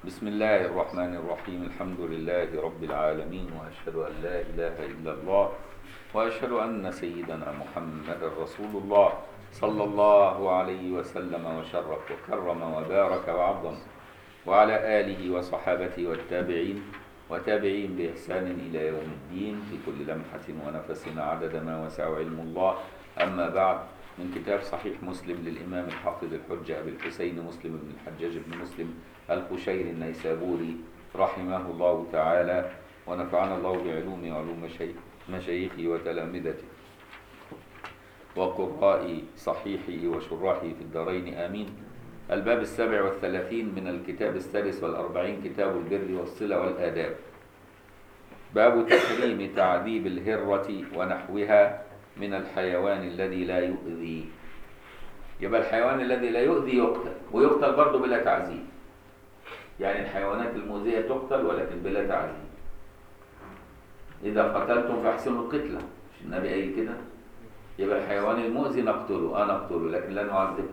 بسم الله الرحمن الرحيم الحمد لله رب العالمين وأشهد أن لا إله إلا الله وأشهد أن سيدنا محمد رسول الله صلى الله عليه وسلم وشرف وكرم وبارك وعظم وعلى آله وصحابته والتابعين وتابعين بإحسان إلى يوم الدين في كل لمحة ونفس عدد ما وسع علم الله أما بعد من كتاب صحيح مسلم للإمام الحافظ الحجة أبي الحسين مسلم بن الحجاج بن مسلم القشيري النيسابوري رحمه الله تعالى ونفعنا الله بعلومه وعلوم مشايخ مشايخه وتلامذته وقراء صحيحه وشراحه في الدارين آمين الباب السابع والثلاثين من الكتاب السادس والأربعين كتاب البر والصلة والآداب باب تحريم تعذيب الهرة ونحوها من الحيوان الذي لا يؤذي يبقى الحيوان الذي لا يؤذي يقتل ويقتل برضه بلا تعذيب يعني الحيوانات المؤذية تقتل ولكن بلا تعذيب إذا قتلتم فاحسنوا القتلة مش النبي قايل كده يبقى الحيوان المؤذي نقتله أنا أقتله لكن لا نعذبه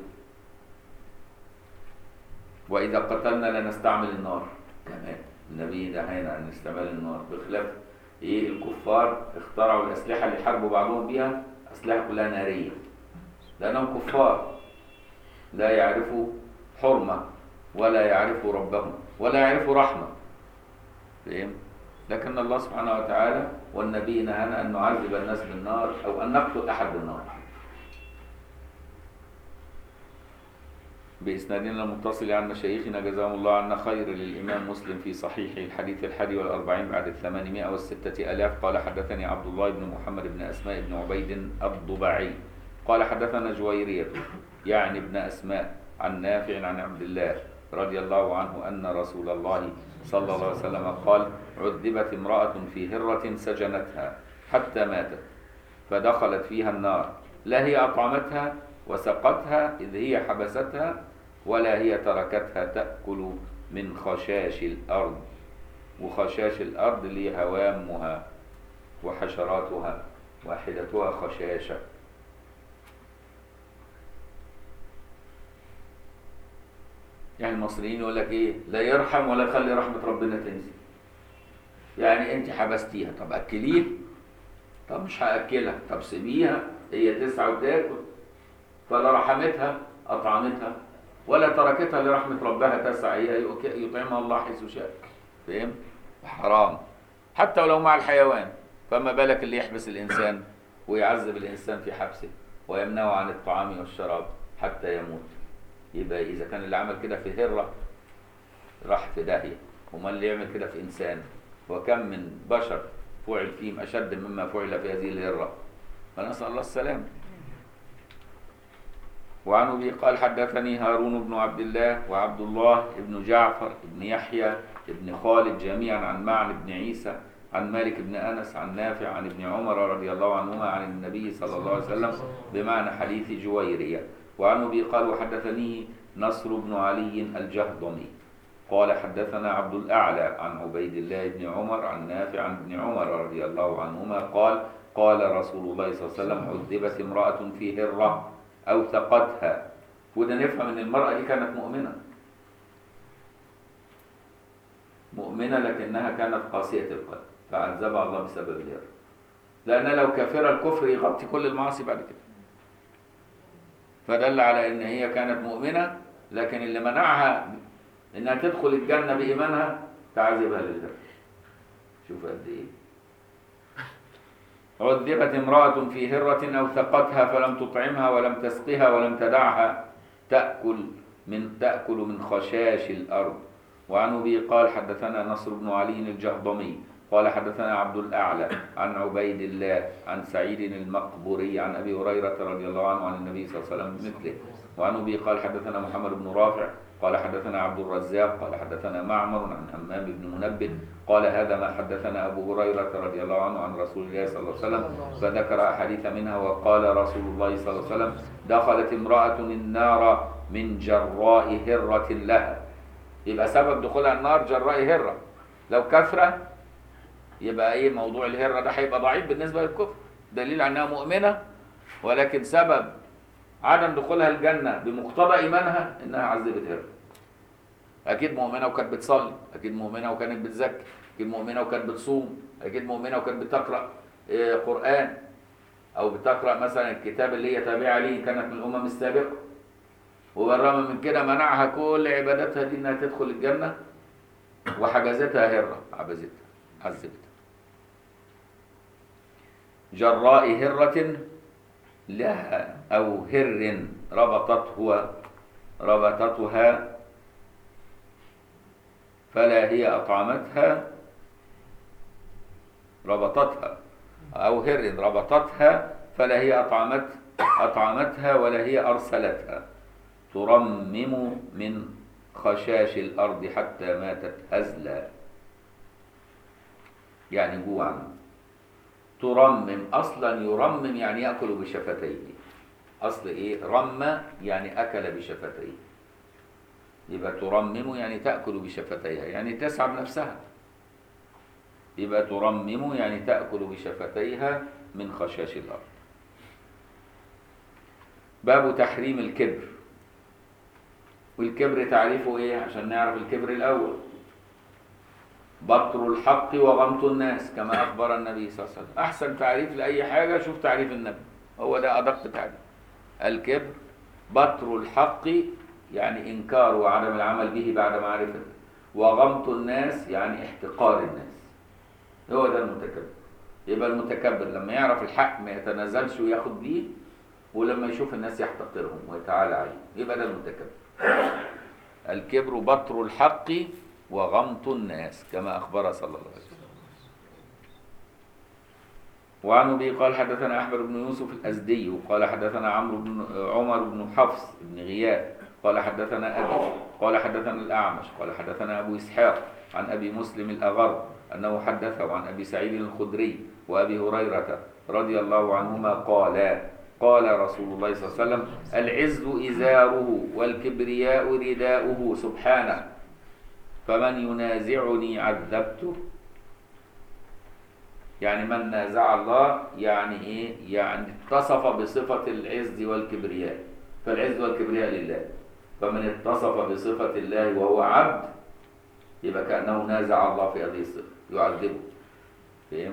وإذا قتلنا لنستعمل النار كمان النبي نهانا عن استعمال النار بخلاف إيه الكفار اخترعوا الأسلحة اللي حاربوا بعضهم بيها أسلحة كلها نارية لأنهم كفار لا يعرفوا حرمة ولا يعرفوا ربهم ولا يعرفوا رحمة فهم؟ لكن الله سبحانه وتعالى والنبي نهانا أن نعذب الناس بالنار أو أن نقتل أحد بالنار بإسنادنا المتصل عن مشايخنا جزاهم الله عنا خير للإمام مسلم في صحيح الحديث الحادي والأربعين بعد الثمانمائة والستة ألاف قال حدثني عبد الله بن محمد بن أسماء بن عبيد الضبعي قال حدثنا جويرية يعني ابن أسماء عن نافع عن عبد الله رضي الله عنه أن رسول الله صلى الله عليه وسلم قال عذبت امرأة في هرة سجنتها حتى ماتت فدخلت فيها النار لا هي أطعمتها وسقتها إذ هي حبستها ولا هي تركتها تأكل من خشاش الأرض وخشاش الأرض اللي هي هوامها وحشراتها واحدتها خشاشة يعني المصريين يقول لك ايه لا يرحم ولا يخلي رحمة ربنا تنزل يعني انت حبستيها طب اكليه طب مش هاكلها طب سيبيها هي تسعى وتاكل فلا رحمتها اطعمتها ولا تركتها لرحمة ربها تسعى هي يطعمها الله حيث شاء فهم حرام حتى ولو مع الحيوان فما بالك اللي يحبس الانسان ويعذب الانسان في حبسه ويمنعه عن الطعام والشراب حتى يموت يبقى اذا كان اللي عمل كده في هره راح في داهيه وما اللي يعمل كده في انسان وكم من بشر فعل فيهم اشد مما فعل في هذه الهره فنسال الله السلامه وعن ابي قال حدثني هارون بن عبد الله وعبد الله بن جعفر بن يحيى بن خالد جميعا عن معن بن عيسى عن مالك بن انس عن نافع عن ابن عمر رضي الله عنهما عن النبي صلى الله عليه وسلم بمعنى حديث جويريه وعن ابي قال وحدثنيه نصر بن علي الجهضمي قال حدثنا عبد الاعلى عن عبيد الله بن عمر عن نافع عن ابن عمر رضي الله عنهما قال قال رسول الله صلى الله عليه وسلم عذبت امراه في هره اوثقتها وده نفهم ان المراه دي كانت مؤمنه مؤمنه لكنها كانت قاسيه القلب فعذبها الله بسبب الهره لان لو كافره الكفر يغطي كل المعاصي بعد كده فدل على ان هي كانت مؤمنه لكن اللي منعها انها تدخل الجنه بايمانها تعذبها لله شوف قد ايه عذبت امراه في هره اوثقتها فلم تطعمها ولم تسقها ولم تدعها تاكل من تاكل من خشاش الارض وعن ابي قال حدثنا نصر بن علي الجهضمي قال حدثنا عبد الأعلى عن عبيد الله عن سعيد المقبوري عن أبي هريرة رضي الله عنه عن النبي صلى الله عليه وسلم مثله وعن أبي قال حدثنا محمد بن رافع قال حدثنا عبد الرزاق قال حدثنا معمر عن همام بن منبه قال هذا ما حدثنا أبو هريرة رضي الله عنه عن رسول الله صلى الله عليه وسلم فذكر أحاديث منها وقال رسول الله صلى الله عليه وسلم دخلت امرأة النار من جراء هرة لها يبقى سبب دخولها النار جراء هرة لو كثرة يبقى ايه موضوع الهرة ده هيبقى ضعيف بالنسبة للكفر دليل على انها مؤمنة ولكن سبب عدم دخولها الجنة بمقتضى ايمانها انها عذبت هرة اكيد مؤمنه وكانت بتصلي اكيد مؤمنه وكانت بتزكي اكيد مؤمنه وكانت بتصوم اكيد مؤمنه وكانت بتقرا آه، قران او بتقرا مثلا الكتاب اللي هي تابعه ليه كانت من الامم السابقه وبالرغم من كده منعها كل عباداتها دي انها تدخل الجنه وحجزتها هره عبزتها عذبتها جراء هرة لها أو هر ربطته ربطتها فلا هي أطعمتها ربطتها أو هر ربطتها فلا هي أطعمت أطعمتها ولا هي أرسلتها ترمم من خشاش الأرض حتى ماتت هزلا يعني جوعا ترمم أصلا يرمم يعني يأكل بشفتيه أصل إيه رم يعني أكل بشفتيه يبقى ترمم يعني تأكل بشفتيها يعني تسعى بنفسها يبقى ترمم يعني تأكل بشفتيها من خشاش الأرض باب تحريم الكبر والكبر تعريفه ايه عشان نعرف الكبر الاول بطر الحق وغمط الناس كما اخبر النبي صلى الله عليه وسلم احسن تعريف لاي حاجه شوف تعريف النبي هو ده ادق تعريف الكبر بطر الحق يعني انكار وعدم العمل به بعد معرفته وغمط الناس يعني احتقار الناس هو ده المتكبر يبقى المتكبر لما يعرف الحق ما يتنازلش وياخد بيه ولما يشوف الناس يحتقرهم ويتعالى عليهم يبقى ده المتكبر الكبر بطر الحق وغمط الناس كما أخبر صلى الله عليه وسلم وعن أبي قال حدثنا أحمد بن يوسف الأزدي قال حدثنا عمرو بن عمر بن حفص بن غياث قال حدثنا أبي قال حدثنا الأعمش قال حدثنا أبو إسحاق عن أبي مسلم الأغر أنه حدثه عن أبي سعيد الخدري وأبي هريرة رضي الله عنهما قالا قال رسول الله صلى الله عليه وسلم العز إزاره والكبرياء رداؤه سبحانه فمن ينازعني عذبته يعني من نازع الله يعني ايه يعني اتصف بصفة العز والكبرياء فالعز والكبرياء لله فمن اتصف بصفة الله وهو عبد يبقى كأنه نازع الله في هذه الصفة يعذبه فهم؟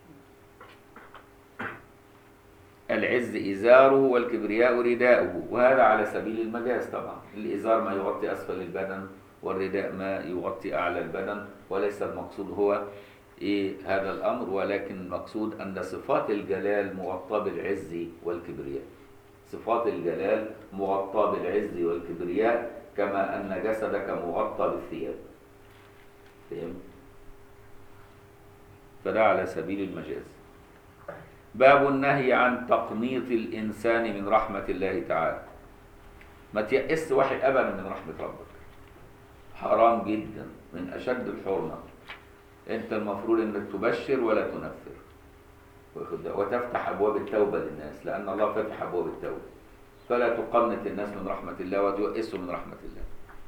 العز إزاره والكبرياء رداؤه وهذا على سبيل المجاز طبعا الإزار ما يغطي أسفل البدن والرداء ما يغطي أعلى البدن وليس المقصود هو إيه هذا الأمر ولكن المقصود أن صفات الجلال مغطاة بالعز والكبرياء صفات الجلال مغطاة بالعز والكبرياء كما أن جسدك مغطى بالثياب فهم؟ فده على سبيل المجاز باب النهي عن تقنيط الإنسان من رحمة الله تعالى ما تيأس واحد أبدا من رحمة ربك حرام جدا من أشد الحرمة أنت المفروض أنك تبشر ولا تنفر واخد بالك؟ وتفتح أبواب التوبة للناس لأن الله فتح أبواب التوبة فلا تقنط الناس من رحمة الله وتيأسوا من رحمة الله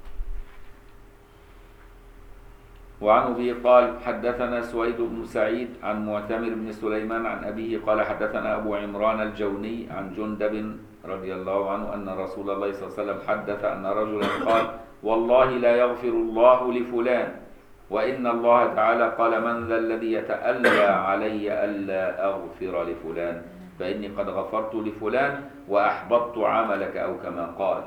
وعن ابي قال حدثنا سويد بن سعيد عن معتمر بن سليمان عن ابيه قال حدثنا ابو عمران الجوني عن جندب رضي الله عنه ان رسول الله صلى الله عليه وسلم حدث ان رجلا قال والله لا يغفر الله لفلان وان الله تعالى قال من ذا الذي يتألى علي الا اغفر لفلان فاني قد غفرت لفلان واحبطت عملك او كما قال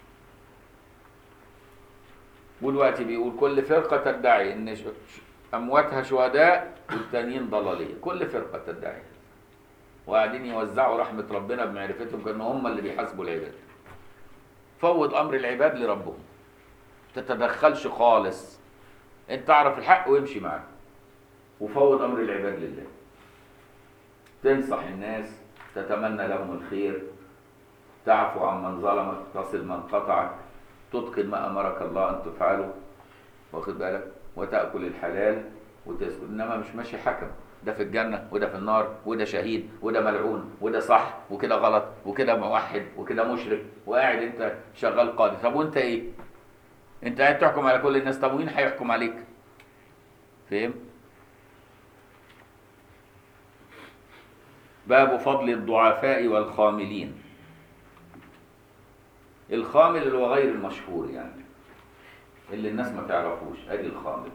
والوقت بيقول كل فرقة تدعي ان ش- ش- امواتها شهداء والتانيين ضلالية كل فرقة تدعي وقاعدين يوزعوا رحمة ربنا بمعرفتهم كأن هم اللي بيحاسبوا العباد فوض امر العباد لربهم تتدخلش خالص انت تعرف الحق وامشي معاه وفوض امر العباد لله تنصح الناس تتمنى لهم الخير تعفو عن من ظلمك تصل من قطعك تتقن ما امرك الله ان تفعله واخد بالك وتاكل الحلال وتسكت انما مش ماشي حكم ده في الجنه وده في النار وده شهيد وده ملعون وده صح وكده غلط وكده موحد وكده مشرك وقاعد انت شغال قاضي طب وانت ايه؟ انت قاعد تحكم على كل الناس طب ومين هيحكم عليك؟ فهم؟ باب فضل الضعفاء والخاملين الخامل اللي هو غير المشهور يعني اللي الناس ما تعرفوش ادي الخامل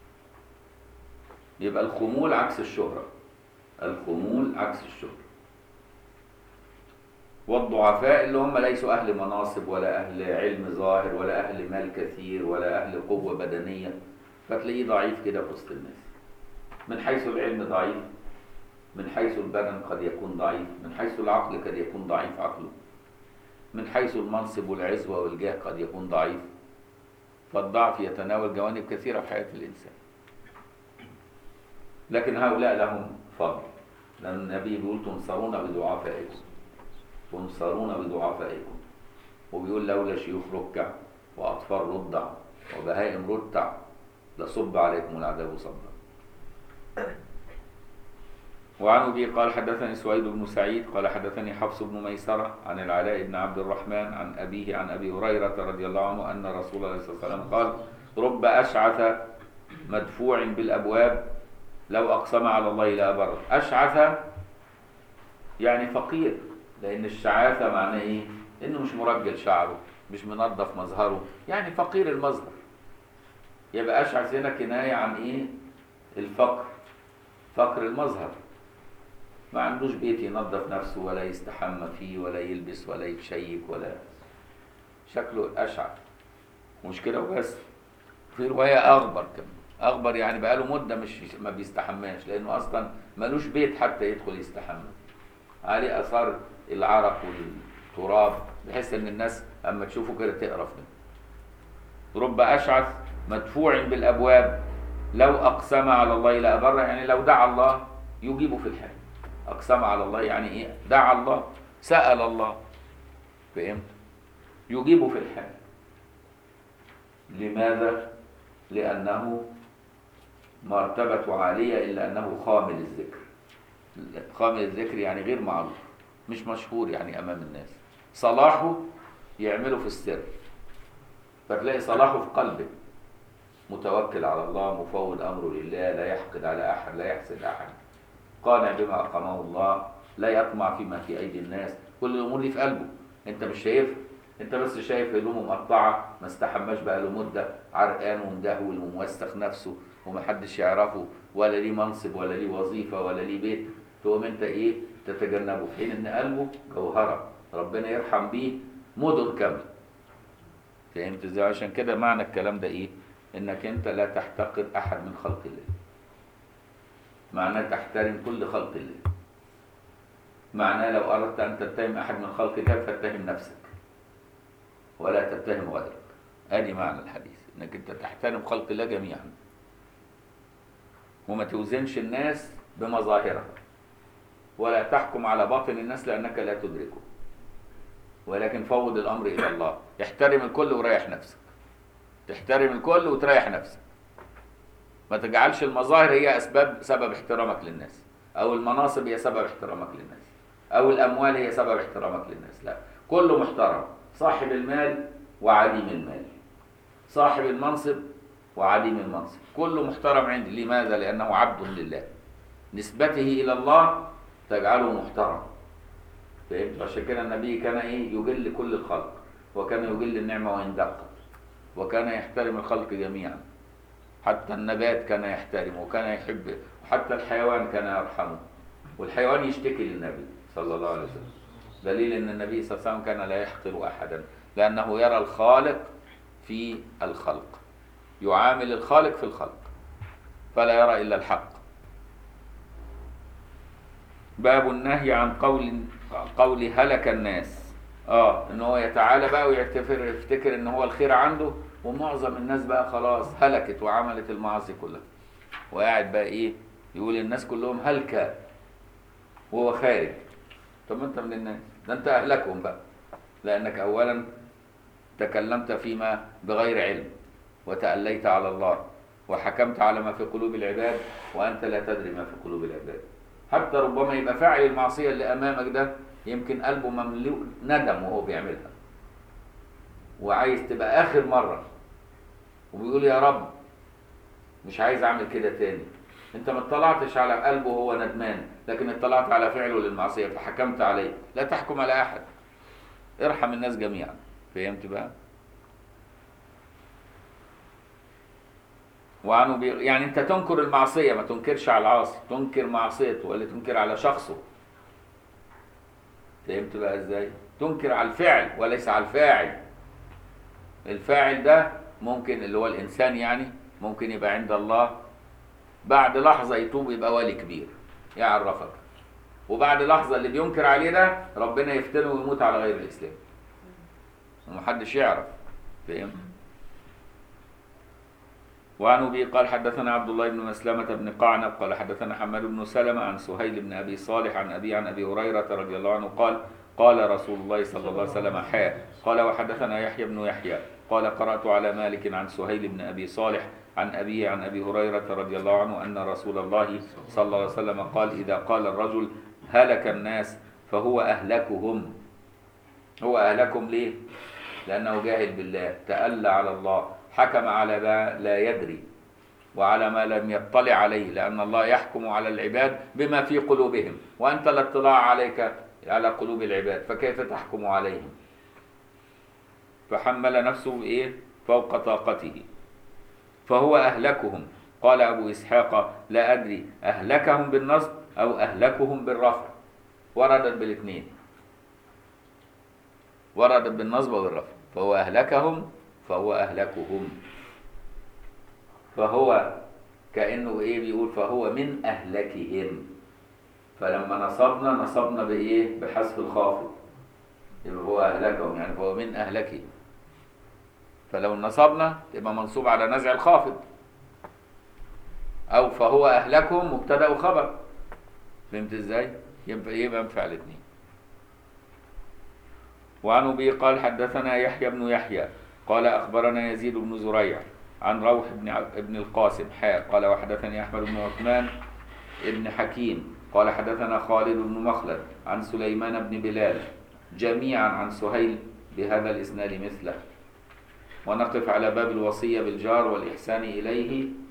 يبقى الخمول عكس الشهرة الخمول عكس الشهرة والضعفاء اللي هم ليسوا أهل مناصب ولا أهل علم ظاهر ولا أهل مال كثير ولا أهل قوة بدنية فتلاقيه ضعيف كده في وسط الناس من حيث العلم ضعيف من حيث البدن قد يكون ضعيف من حيث العقل قد يكون ضعيف عقله من حيث المنصب والعزوة والجاه قد يكون ضعيف فالضعف يتناول جوانب كثيرة في حياة الإنسان لكن هؤلاء لهم فضل لأن النبي بيقول تنصرون بضعفائكم تنصرون بضعفائكم وبيقول لولا شيوخ ركع وأطفال رضع وبهائم رتع لصب عليكم العذاب صبا وعن ابي قال حدثني سويد بن سعيد قال حدثني حفص بن ميسره عن العلاء بن عبد الرحمن عن ابيه عن ابي هريره رضي الله عنه ان رسول الله صلى الله عليه وسلم قال رب اشعث مدفوع بالابواب لو اقسم على الله لابر اشعث يعني فقير لان الشعاثه معناه ايه انه مش مرجل شعره مش منظف مظهره يعني فقير المظهر يبقى اشعث هنا كنايه عن ايه الفقر فقر المظهر ما عندوش بيت ينظف نفسه ولا يستحمى فيه ولا يلبس ولا يتشيك ولا شكله أشعر مش كده وبس في رواية أغبر كمان أغبر يعني بقاله مدة مش ما بيستحماش لأنه أصلا ملوش بيت حتى يدخل يستحمى عليه آثار العرق والتراب بحيث إن الناس أما تشوفه كده تقرف منه رب أشعث مدفوع بالأبواب لو أقسم على الله لأبر يعني لو دعا الله يجيبه في الحال أقسم على الله يعني إيه دعا الله سأل الله فهمت يجيبه في الحال لماذا لأنه مرتبة عالية إلا أنه خامل الذكر خامل الذكر يعني غير معروف مش مشهور يعني أمام الناس صلاحه يعمله في السر فتلاقي صلاحه في قلبه متوكل على الله مفوض أمره لله لا يحقد على أحد لا يحسد أحد قانع بما أقامه الله لا يطمع فيما في أيدي الناس كل الأمور دي في قلبه أنت مش شايفها أنت بس شايف هدومه مقطعة ما استحماش بقى له مدة عرقان ومدهول وموسخ نفسه ومحدش يعرفه ولا ليه منصب ولا ليه وظيفة ولا ليه بيت تقوم أنت إيه تتجنبه في حين إن قلبه جوهرة ربنا يرحم بيه مدن كاملة فهمت ازاي عشان كده معنى الكلام ده ايه انك انت لا تحتقر احد من خلق الله معناه تحترم كل خلق الله معناه لو اردت ان تتهم احد من خلق الله فاتهم نفسك ولا تتهم غيرك ادي معنى الحديث انك انت تحترم خلق الله جميعا وما توزنش الناس بمظاهرها ولا تحكم على باطن الناس لانك لا تدركه ولكن فوض الامر الى الله احترم الكل وريح نفسك تحترم الكل وتريح نفسك ما تجعلش المظاهر هي اسباب سبب احترامك للناس او المناصب هي سبب احترامك للناس او الاموال هي سبب احترامك للناس لا كله محترم صاحب المال وعديم المال صاحب المنصب وعديم المنصب كله محترم عندي لماذا لانه عبد لله نسبته الى الله تجعله محترم فهمت عشان كده النبي كان ايه يجل كل الخلق وكان يجل النعمه وان دقت وكان يحترم الخلق جميعا حتى النبات كان يحترم وكان يحب وحتى الحيوان كان يرحمه والحيوان يشتكي للنبي صلى الله عليه وسلم دليل ان النبي صلى الله عليه وسلم كان لا يحقر احدا لانه يرى الخالق في الخلق يعامل الخالق في الخلق فلا يرى الا الحق باب النهي عن قول قول هلك الناس اه ان هو يتعالى بقى ويعتبر يفتكر ان هو الخير عنده ومعظم الناس بقى خلاص هلكت وعملت المعاصي كلها وقاعد بقى ايه يقول الناس كلهم هلكة وهو خارج طب ما انت من الناس ده انت اهلكهم بقى لانك اولا تكلمت فيما بغير علم وتأليت على الله وحكمت على ما في قلوب العباد وانت لا تدري ما في قلوب العباد حتى ربما يبقى فاعل المعصية اللي امامك ده يمكن قلبه مملوء ندم وهو بيعملها وعايز تبقى اخر مرة وبيقول يا رب مش عايز اعمل كده تاني انت ما اطلعتش على قلبه وهو ندمان لكن اطلعت على فعله للمعصية فحكمت عليه لا تحكم على احد ارحم الناس جميعا فهمت بقى وعنه بي... يعني انت تنكر المعصيه ما تنكرش على العاصي تنكر معصيته ولا تنكر على شخصه فهمت بقى ازاي تنكر على الفعل وليس على الفاعل الفاعل ده ممكن اللي هو الانسان يعني ممكن يبقى عند الله بعد لحظه يتوب يبقى ولي كبير يعرفك وبعد لحظه اللي بينكر عليه ده ربنا يفتنه ويموت على غير الاسلام ومحدش يعرف فهمت وعن ابي قال حدثنا عبد الله بن مسلمة بن قعنب قال حدثنا حماد بن سلمة عن سهيل بن ابي صالح عن ابي عن ابي هريرة رضي الله عنه قال قال رسول الله صلى الله عليه وسلم حاء قال وحدثنا يحيى بن يحيى قال قرأت على مالك عن سهيل بن ابي صالح عن ابيه عن ابي هريرة رضي الله عنه ان رسول الله صلى الله عليه وسلم قال اذا قال الرجل هلك الناس فهو اهلكهم هو اهلكهم ليه؟ لانه جاهل بالله تألى على الله حكم على ما لا يدري وعلى ما لم يطلع عليه لأن الله يحكم على العباد بما في قلوبهم وأنت لا اطلاع عليك على قلوب العباد فكيف تحكم عليهم فحمل نفسه إيه فوق طاقته فهو أهلكهم قال أبو إسحاق لا أدري أهلكهم بالنصب أو أهلكهم بالرفع وردت بالاثنين وردت بالنصب والرفع فهو أهلكهم فهو أهلكهم فهو كأنه إيه بيقول فهو من أهلكهم فلما نصبنا نصبنا بإيه بحذف الخافض يبقى هو أهلكهم يعني فهو من أهلكهم فلو نصبنا يبقى منصوب على نزع الخافض أو فهو أهلكهم مبتدأ وخبر فهمت إزاي؟ يبقى إيه ينفع الاثنين وعن أبي قال حدثنا يحيى بن يحيى قال أخبرنا يزيد بن زريع عن روح بن ابن القاسم حاء قال وحدثني أحمد بن عثمان ابن حكيم قال حدثنا خالد بن مخلد عن سليمان بن بلال جميعا عن سهيل بهذا الإسناد مثله ونقف على باب الوصية بالجار والإحسان إليه